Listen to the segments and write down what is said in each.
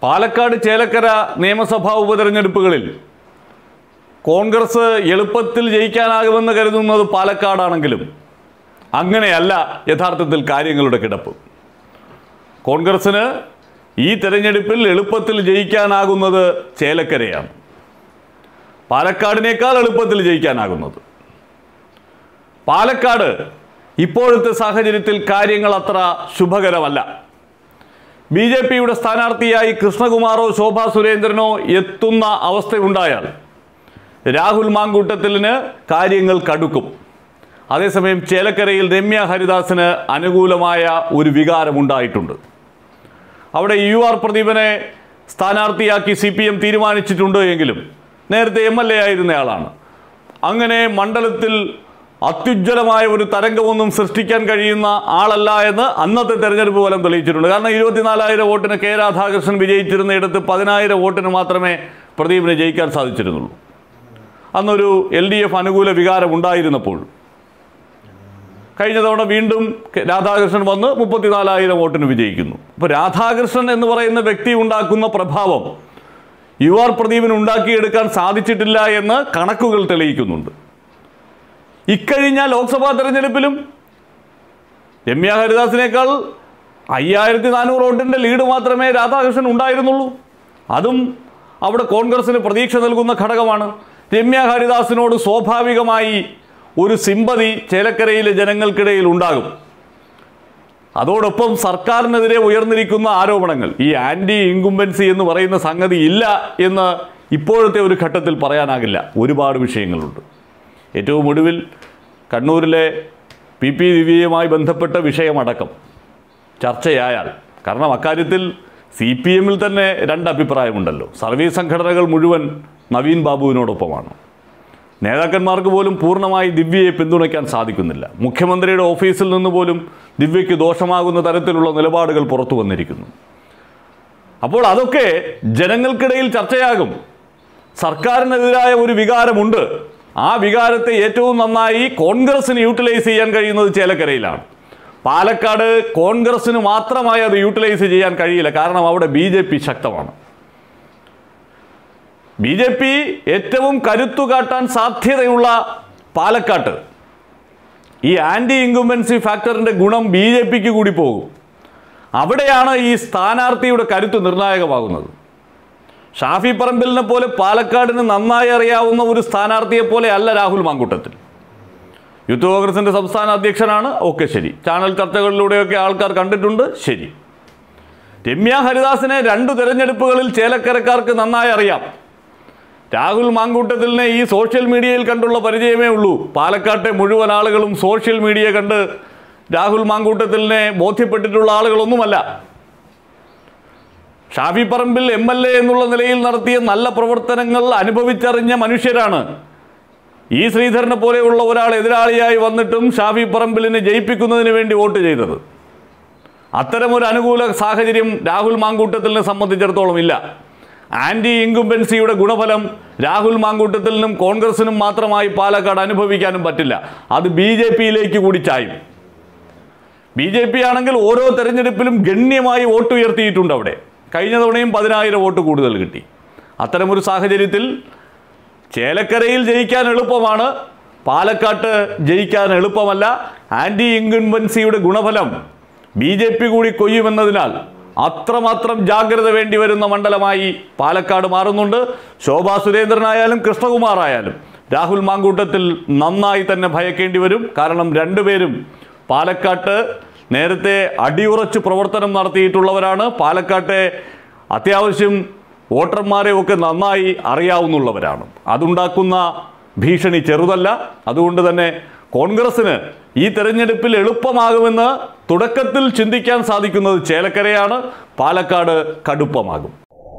പാലക്കാട് ചേലക്കര നിയമസഭാ ഉപതെരഞ്ഞെടുപ്പുകളിൽ കോൺഗ്രസ് എളുപ്പത്തിൽ ജയിക്കാനാകുമെന്ന് കരുതുന്നത് പാലക്കാടാണെങ്കിലും അങ്ങനെയല്ല യഥാർത്ഥത്തിൽ കാര്യങ്ങളുടെ കിടപ്പ് കോൺഗ്രസിന് ഈ തെരഞ്ഞെടുപ്പിൽ എളുപ്പത്തിൽ ജയിക്കാനാകുന്നത് ചേലക്കരയാണ് പാലക്കാടിനേക്കാൾ എളുപ്പത്തിൽ ജയിക്കാനാകുന്നത് പാലക്കാട് ഇപ്പോഴത്തെ സാഹചര്യത്തിൽ കാര്യങ്ങൾ അത്ര ശുഭകരമല്ല ബി ജെ പിയുടെ സ്ഥാനാർത്ഥിയായി കൃഷ്ണകുമാറോ ശോഭാ സുരേന്ദ്രനോ എത്തുന്ന അവസ്ഥയുണ്ടായാൽ രാഹുൽ മാങ്കൂട്ടത്തിലിന് കാര്യങ്ങൾ കടുക്കും അതേസമയം ചേലക്കരയിൽ രമ്യ ഹരിദാസിന് അനുകൂലമായ ഒരു വികാരമുണ്ടായിട്ടുണ്ട് അവിടെ യു ആർ പ്രദീപനെ സ്ഥാനാർത്ഥിയാക്കി സി പി എം തീരുമാനിച്ചിട്ടുണ്ട് എങ്കിലും നേരത്തെ എം എൽ എ ആയിരുന്നയാളാണ് അങ്ങനെ മണ്ഡലത്തിൽ അത്യുജ്വലമായ ഒരു തരംഗമൊന്നും സൃഷ്ടിക്കാൻ കഴിയുന്ന ആളല്ല എന്ന് അന്നത്തെ തെരഞ്ഞെടുപ്പ് ഫലം തെളിയിച്ചിട്ടുണ്ട് കാരണം ഇരുപത്തിനാലായിരം വോട്ടിന് കെ രാധാകൃഷ്ണൻ വിജയിച്ചിരുന്നിടത്ത് പതിനായിരം വോട്ടിന് മാത്രമേ പ്രദീപിനെ ജയിക്കാൻ സാധിച്ചിരുന്നുള്ളൂ അന്നൊരു എൽ ഡി എഫ് അനുകൂല വികാരം ഉണ്ടായിരുന്നപ്പോൾ കഴിഞ്ഞ തവണ വീണ്ടും കെ- രാധാകൃഷ്ണൻ വന്ന് മുപ്പത്തിനാലായിരം വോട്ടിന് വിജയിക്കുന്നു അപ്പോൾ രാധാകൃഷ്ണൻ എന്ന് പറയുന്ന വ്യക്തി ഉണ്ടാക്കുന്ന പ്രഭാവം യു ആർ പ്രദീപിന് ഉണ്ടാക്കിയെടുക്കാൻ സാധിച്ചിട്ടില്ല എന്ന് കണക്കുകൾ തെളിയിക്കുന്നുണ്ട് ഇക്കഴിഞ്ഞ ലോക്സഭാ തെരഞ്ഞെടുപ്പിലും രമ്യ ഹരിദാസിനേക്കാൾ അയ്യായിരത്തി നാനൂറ് വോട്ടിൻ്റെ ലീഡ് മാത്രമേ രാധാകൃഷ്ണൻ ഉണ്ടായിരുന്നുള്ളൂ അതും അവിടെ കോൺഗ്രസിന് പ്രതീക്ഷ നൽകുന്ന ഘടകമാണ് രമ്യ ഹരിദാസിനോട് സ്വാഭാവികമായി ഒരു സിമ്പതി ചേലക്കരയിലെ ജനങ്ങൾക്കിടയിൽ ഉണ്ടാകും അതോടൊപ്പം സർക്കാരിനെതിരെ ഉയർന്നിരിക്കുന്ന ആരോപണങ്ങൾ ഈ ആൻറ്റി ഇൻകുംബൻസി എന്ന് പറയുന്ന സംഗതി ഇല്ല എന്ന് ഇപ്പോഴത്തെ ഒരു ഘട്ടത്തിൽ പറയാനാകില്ല ഒരുപാട് വിഷയങ്ങളുണ്ട് ഏറ്റവും ഒടുവിൽ കണ്ണൂരിലെ പി പി ദിവ്യയുമായി ബന്ധപ്പെട്ട വിഷയമടക്കം ചർച്ചയായാൽ കാരണം അക്കാര്യത്തിൽ സി പി എമ്മിൽ തന്നെ രണ്ട് അഭിപ്രായമുണ്ടല്ലോ സർവീസ് സംഘടനകൾ മുഴുവൻ നവീൻ ബാബുവിനോടൊപ്പമാണ് നേതാക്കന്മാർക്ക് പോലും പൂർണ്ണമായി ദിവ്യയെ പിന്തുണയ്ക്കാൻ സാധിക്കുന്നില്ല മുഖ്യമന്ത്രിയുടെ ഓഫീസിൽ നിന്ന് പോലും ദിവ്യയ്ക്ക് ദോഷമാകുന്ന തരത്തിലുള്ള നിലപാടുകൾ പുറത്തു വന്നിരിക്കുന്നു അപ്പോൾ അതൊക്കെ ജനങ്ങൾക്കിടയിൽ ചർച്ചയാകും സർക്കാരിനെതിരായ ഒരു വികാരമുണ്ട് ആ വികാരത്തെ ഏറ്റവും നന്നായി കോൺഗ്രസിന് യൂട്ടിലൈസ് ചെയ്യാൻ കഴിയുന്നത് ചേലക്കരയിലാണ് പാലക്കാട് കോൺഗ്രസിന് മാത്രമായി അത് യൂട്ടിലൈസ് ചെയ്യാൻ കഴിയില്ല കാരണം അവിടെ ബി ജെ പി ശക്തമാണ് ബി ജെ പി ഏറ്റവും കരുത്തു കാട്ടാൻ സാധ്യതയുള്ള പാലക്കാട്ട് ഈ ആൻറ്റി ഇൻകുംബൻസി ഫാക്ടറിൻ്റെ ഗുണം ബി ജെ പിക്ക് കൂടി പോകും അവിടെയാണ് ഈ സ്ഥാനാർത്ഥിയുടെ കരുത്ത് നിർണായകമാകുന്നത് ഷാഫി പറമ്പിലിനെ പോലെ പാലക്കാടിന് നന്നായി അറിയാവുന്ന ഒരു സ്ഥാനാർത്ഥിയെ പോലെ അല്ല രാഹുൽ മാങ്കൂട്ടത്തിൽ യൂത്ത് കോൺഗ്രസിന്റെ സംസ്ഥാന അധ്യക്ഷനാണ് ഓക്കെ ശരി ചാനൽ ചർച്ചകളിലൂടെയൊക്കെ ആൾക്കാർ കണ്ടിട്ടുണ്ട് ശരി രമ്യ ഹരിദാസിനെ രണ്ടു തെരഞ്ഞെടുപ്പുകളിൽ ചേലക്കരക്കാർക്ക് നന്നായി അറിയാം രാഹുൽ മാങ്കൂട്ടത്തിലിനെ ഈ സോഷ്യൽ മീഡിയയിൽ കണ്ടുള്ള പരിചയമേ ഉള്ളൂ പാലക്കാട്ടെ മുഴുവൻ ആളുകളും സോഷ്യൽ മീഡിയ കണ്ട് രാഹുൽ മാങ്കൂട്ടത്തിലിനെ ബോധ്യപ്പെട്ടിട്ടുള്ള ആളുകളൊന്നുമല്ല Shafi Parambil M L A എന്നുള്ള നിലയിൽ നടത്തിയ നല്ല പ്രവർത്തനങ്ങൾ അനുഭവിച്ചറിഞ്ഞ മനുഷ്യരാണ് ഈ ശ്രീധരനെ പോലെയുള്ള ഒരാൾ എതിരാളിയായി വന്നിട്ടും ഷാഫി പറമ്പിലിനെ ജയിപ്പിക്കുന്നതിന് വേണ്ടി വോട്ട് ചെയ്തത് അത്തരമൊരു അനുകൂല സാഹചര്യം രാഹുൽ മാങ്കൂട്ടത്തിലിനെ സംബന്ധിച്ചിടത്തോളം ഇല്ല ആന്റി ഇൻകുംബൻസിയുടെ ഗുണഫലം രാഹുൽ മാങ്കൂട്ടത്തിലിനും കോൺഗ്രസിനും മാത്രമായി പാലക്കാട് അനുഭവിക്കാനും പറ്റില്ല അത് ബി ജെ പിയിലേക്ക് കൂടി ചായും ബി ജെ പി ആണെങ്കിൽ ഓരോ തെരഞ്ഞെടുപ്പിലും ഗണ്യമായി വോട്ട് ഉയർത്തിയിട്ടുണ്ട് അവിടെ കഴിഞ്ഞ തവണയും പതിനായിരം വോട്ട് കൂടുതൽ കിട്ടി അത്തരമൊരു സാഹചര്യത്തിൽ ചേലക്കരയിൽ ജയിക്കാൻ എളുപ്പമാണ് പാലക്കാട്ട് ജയിക്കാൻ എളുപ്പമല്ല ആന്റി ഇൻകംബൻസിയുടെ ഗുണഫലം ബി ജെ പി കൂടി കൊയ്യുമെന്നതിനാൽ അത്രമാത്രം ജാഗ്രത വേണ്ടി വരുന്ന മണ്ഡലമായി പാലക്കാട് മാറുന്നുണ്ട് ശോഭാ സുരേന്ദ്രനായാലും കൃഷ്ണകുമാർ ആയാലും രാഹുൽ മാങ്കൂട്ടത്തിൽ നന്നായി തന്നെ ഭയക്കേണ്ടി വരും കാരണം രണ്ടുപേരും പാലക്കാട്ട് നേരത്തെ അടിയുറച്ച് പ്രവർത്തനം നടത്തിയിട്ടുള്ളവരാണ് പാലക്കാട്ടെ അത്യാവശ്യം വോട്ടർമാരെ ഒക്കെ നന്നായി അറിയാവുന്നുള്ളവരാണ് അതുണ്ടാക്കുന്ന ഭീഷണി ചെറുതല്ല അതുകൊണ്ട് തന്നെ കോൺഗ്രസിന് ഈ തെരഞ്ഞെടുപ്പിൽ എളുപ്പമാകുമെന്ന് തുടക്കത്തിൽ ചിന്തിക്കാൻ സാധിക്കുന്നത് ചേലക്കരയാണ് പാലക്കാട് കടുപ്പമാകും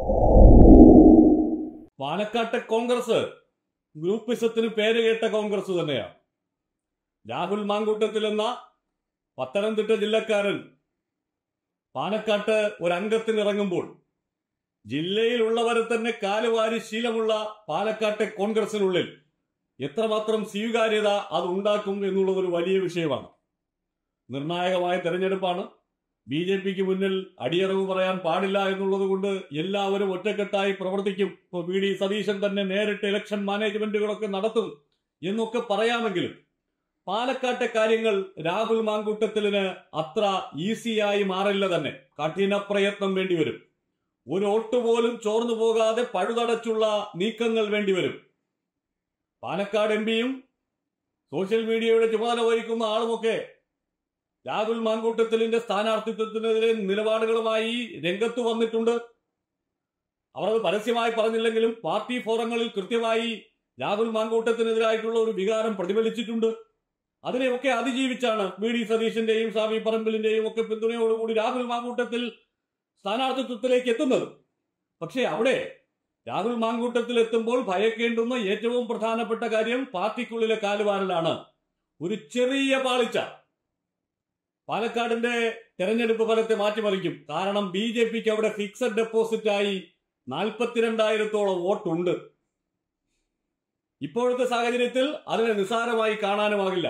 പാലക്കാട്ടെ കോൺഗ്രസ് ഗ്രൂപ്പിസത്തിന് പേര് കേട്ട കോൺഗ്രസ് തന്നെയാണ് രാഹുൽ മാങ്കൂട്ടത്തിൽ എന്ന പത്തനംതിട്ട ജില്ലക്കാരൻ പാലക്കാട്ട് ഒരു അംഗത്തിന് ഇറങ്ങുമ്പോൾ ജില്ലയിലുള്ളവരെ തന്നെ കാലുവാരി ശീലമുള്ള പാലക്കാട്ടെ കോൺഗ്രസിനുള്ളിൽ എത്രമാത്രം സ്വീകാര്യത അത് ഉണ്ടാക്കും എന്നുള്ളത് ഒരു വലിയ വിഷയമാണ് നിർണായകമായ തെരഞ്ഞെടുപ്പാണ് ബി ജെ പിക്ക് മുന്നിൽ അടിയറവ് പറയാൻ പാടില്ല എന്നുള്ളത് കൊണ്ട് എല്ലാവരും ഒറ്റക്കെട്ടായി പ്രവർത്തിക്കും ഇപ്പോൾ വി ഡി സതീശൻ തന്നെ നേരിട്ട് ഇലക്ഷൻ മാനേജ്മെന്റുകളൊക്കെ നടത്തും എന്നൊക്കെ പറയാമെങ്കിലും പാലക്കാട്ടെ കാര്യങ്ങൾ രാഹുൽ മാങ്കൂട്ടത്തിലിന് അത്ര ഈസിയായി മാറില്ല തന്നെ കഠിന പ്രയത്നം വേണ്ടിവരും ഒരു വോട്ട് പോലും ചോർന്നു പോകാതെ പഴുതടച്ചുള്ള നീക്കങ്ങൾ വേണ്ടിവരും പാലക്കാട് എം പിയും സോഷ്യൽ മീഡിയയുടെ ചുമതല വഹിക്കുന്ന ആളുമൊക്കെ രാഹുൽ മാങ്കൂട്ടത്തിലിന്റെ സ്ഥാനാർത്ഥിത്വത്തിനെതിരെ നിലപാടുകളുമായി രംഗത്ത് വന്നിട്ടുണ്ട് അവർ അത് പരസ്യമായി പറഞ്ഞില്ലെങ്കിലും പാർട്ടി ഫോറങ്ങളിൽ കൃത്യമായി രാഹുൽ മാങ്കൂട്ടത്തിനെതിരായിട്ടുള്ള ഒരു വികാരം പ്രതിഫലിച്ചിട്ടുണ്ട് അതിനെയൊക്കെ അതിജീവിച്ചാണ് വി ഡി സതീശന്റെയും ഷാഫി പറമ്പിലിന്റെയും ഒക്കെ പിന്തുണയോടുകൂടി രാഹുൽ മാങ്കൂട്ടത്തിൽ സ്ഥാനാർത്ഥിത്വത്തിലേക്ക് എത്തുന്നത് പക്ഷേ അവിടെ രാഹുൽ മാങ്കൂട്ടത്തിൽ എത്തുമ്പോൾ ഭയക്കേണ്ടുന്ന ഏറ്റവും പ്രധാനപ്പെട്ട കാര്യം പാർട്ടിക്കുള്ളിലെ കാലുവാരലാണ് ഒരു ചെറിയ പാളിച്ച പാലക്കാടിന്റെ തെരഞ്ഞെടുപ്പ് ഫലത്തെ മാറ്റിമറിക്കും കാരണം ബി ജെ പിക്ക് അവിടെ ഫിക്സഡ് ഡെപ്പോസിറ്റായി നാൽപ്പത്തിരണ്ടായിരത്തോളം വോട്ടുണ്ട് ഇപ്പോഴത്തെ സാഹചര്യത്തിൽ അതിനെ നിസ്സാരമായി കാണാനുമാകില്ല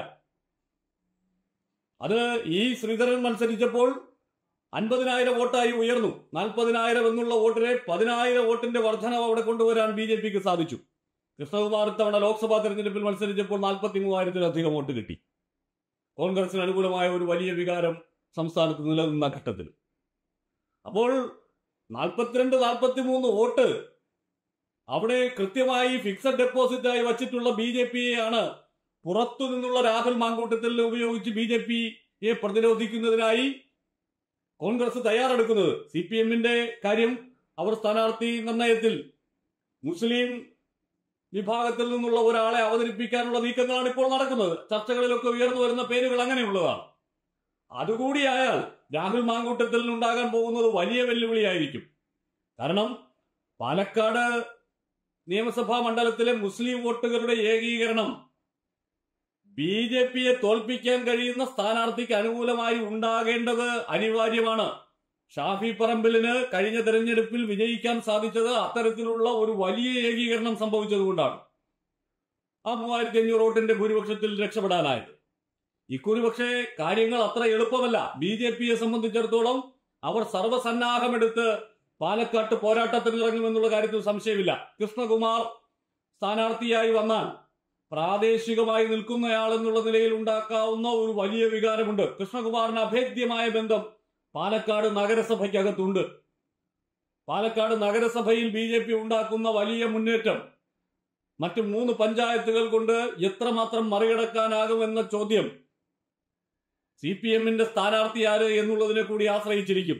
അത് ഈ ശ്രീധരൻ മത്സരിച്ചപ്പോൾ അൻപതിനായിരം വോട്ടായി ഉയർന്നു നാൽപ്പതിനായിരം എന്നുള്ള വോട്ടിനെ പതിനായിരം വോട്ടിന്റെ വർധനവ് അവിടെ കൊണ്ടുവരാൻ ബി ജെ പിക്ക് സാധിച്ചു കൃഷ്ണകുമാർ ഇത്തവണ ലോക്സഭാ തെരഞ്ഞെടുപ്പിൽ മത്സരിച്ചപ്പോൾ നാൽപ്പത്തി മൂവായിരത്തിലധികം വോട്ട് കിട്ടി കോൺഗ്രസിന് അനുകൂലമായ ഒരു വലിയ വികാരം സംസ്ഥാനത്ത് നിലനിന്ന ഘട്ടത്തിൽ അപ്പോൾ നാൽപ്പത്തിരണ്ട് നാൽപ്പത്തി മൂന്ന് വോട്ട് അവിടെ കൃത്യമായി ഫിക്സഡ് ഡെപ്പോസിറ്റായി വച്ചിട്ടുള്ള ബി ജെ പിയെയാണ് പുറത്തു നിന്നുള്ള രാഹുൽ മാങ്കൂട്ടത്തിൽ ഉപയോഗിച്ച് ബി ജെ പിയെ പ്രതിരോധിക്കുന്നതിനായി കോൺഗ്രസ് തയ്യാറെടുക്കുന്നത് സി പി എമ്മിന്റെ കാര്യം അവർ സ്ഥാനാർത്ഥി നിർണയത്തിൽ മുസ്ലിം വിഭാഗത്തിൽ നിന്നുള്ള ഒരാളെ അവതരിപ്പിക്കാനുള്ള നീക്കങ്ങളാണ് ഇപ്പോൾ നടക്കുന്നത് ചർച്ചകളിലൊക്കെ ഉയർന്നു വരുന്ന പേരുകൾ അങ്ങനെയുള്ളതാണ് അതുകൂടിയായാൽ രാഹുൽ മാങ്കൂട്ടത്തിൽ നിന്നുണ്ടാകാൻ പോകുന്നത് വലിയ വെല്ലുവിളിയായിരിക്കും കാരണം പാലക്കാട് നിയമസഭാ മണ്ഡലത്തിലെ മുസ്ലിം വോട്ടുകളുടെ ഏകീകരണം ബി ജെ പിയെ തോൽപ്പിക്കാൻ കഴിയുന്ന സ്ഥാനാർത്ഥിക്ക് അനുകൂലമായി ഉണ്ടാകേണ്ടത് അനിവാര്യമാണ് ഷാഫി പറമ്പിലിന് കഴിഞ്ഞ തെരഞ്ഞെടുപ്പിൽ വിജയിക്കാൻ സാധിച്ചത് അത്തരത്തിലുള്ള ഒരു വലിയ ഏകീകരണം സംഭവിച്ചതുകൊണ്ടാണ് ആ മൂവായിരത്തി അഞ്ഞൂറ് വോട്ടിന്റെ ഭൂരിപക്ഷത്തിൽ രക്ഷപ്പെടാനായത് ഇക്കുറി പക്ഷേ കാര്യങ്ങൾ അത്ര എളുപ്പമല്ല ബി ജെ പിയെ സംബന്ധിച്ചിടത്തോളം അവർ സർവ്വസന്നാഹമെടുത്ത് പാലക്കാട്ട് പോരാട്ടത്തിന് ഇറങ്ങുമെന്നുള്ള കാര്യത്തിൽ സംശയമില്ല കൃഷ്ണകുമാർ സ്ഥാനാർത്ഥിയായി വന്നാൽ പ്രാദേശികമായി നിൽക്കുന്നയാൾ എന്നുള്ള നിലയിൽ ഉണ്ടാക്കാവുന്ന ഒരു വലിയ വികാരമുണ്ട് കൃഷ്ണകുമാറിന് അഭേദ്യമായ ബന്ധം പാലക്കാട് നഗരസഭയ്ക്കകത്തുണ്ട് പാലക്കാട് നഗരസഭയിൽ ബി ജെ പി ഉണ്ടാക്കുന്ന വലിയ മുന്നേറ്റം മറ്റ് മൂന്ന് പഞ്ചായത്തുകൾ കൊണ്ട് എത്രമാത്രം മറികടക്കാനാകുമെന്ന ചോദ്യം സി പി എമ്മിന്റെ സ്ഥാനാർത്ഥി ആര് എന്നുള്ളതിനെ കൂടി ആശ്രയിച്ചിരിക്കും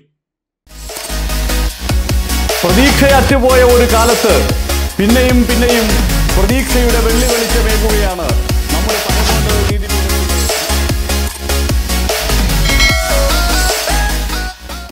പ്രതീക്ഷയറ്റുപോയ ഒരു കാലത്ത് പിന്നെയും പിന്നെയും പ്രതീക്ഷയുടെ വെള്ളി വെളിച്ചമേകുകയാണ്